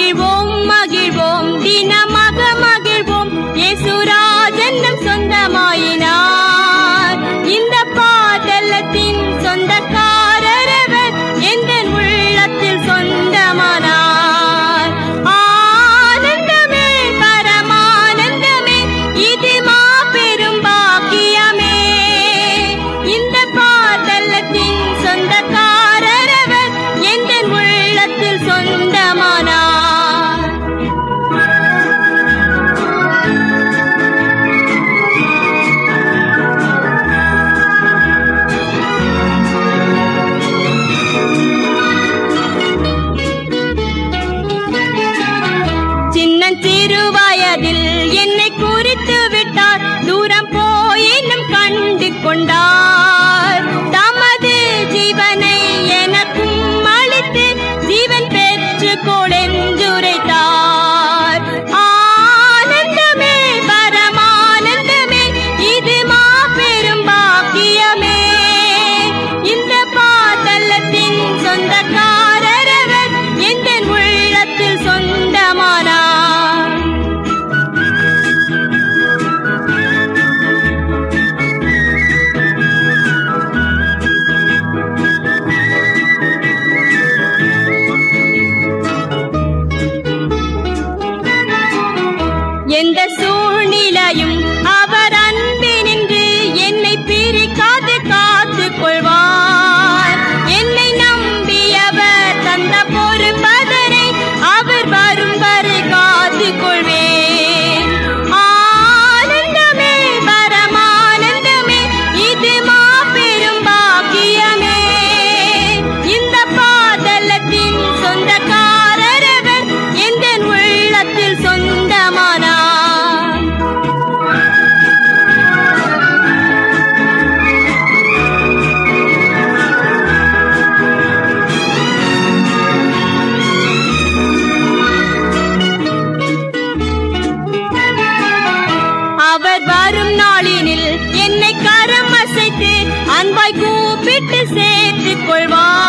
மகிழ்வோம் மகிழ்வோம் தினமாக மகிழ்வோம் இயேசுராஜன் நம் சொந்தமாயினார் இந்த பாதலத்தின் சொந்தக்காரரவர் எந்த உள்ளத்தில் சொந்தமானார் ஆனந்தமே பரமானந்தமே இது மாபெரும் பாக்கியமே இந்த பாதலத்தின் சொந்தக்காரரவர் எந்த உள்ளத்தில் சொந்தமானார் சின்னஞ்சிறு வயதில் என்னை குறித்து விட்டார் தூரம் போயினும் கண்டு கொண்டார் தமது ஜீவனை எனக்கும் அளித்து ஜீவன் பெற்று கொளெஞ்சுரைத்தார் ஆனந்தமே பரமானந்தமே இது மாபெரும் பாக்கியமே இந்த பாதலத்தின் சொந்தக்காரரவர் எந்த உள்ளத்தில் சொந்தமானார் எந்த சூழ்நிலையும் அவர் அன்பினின்று என்னை பிரிக்காது காத்து கொள்வார் என்னை நம்பியவர் தந்த பொறுப்பதனை அவர் வரும் வரை காத்து கொள்வேன் ஆனந்தமே பரமானந்தமே இது மாபெரும் பாக்கியமே இந்த பாதலத்தின் சொந்தக்காரரவர் எந்த உள்ளத்தில் சொந்தமானார் அவர் வரும் நாளினில் என்னை கரம் அசைத்து அன்பாய் கூப்பிட்டு சேர்த்துக் கொள்வார்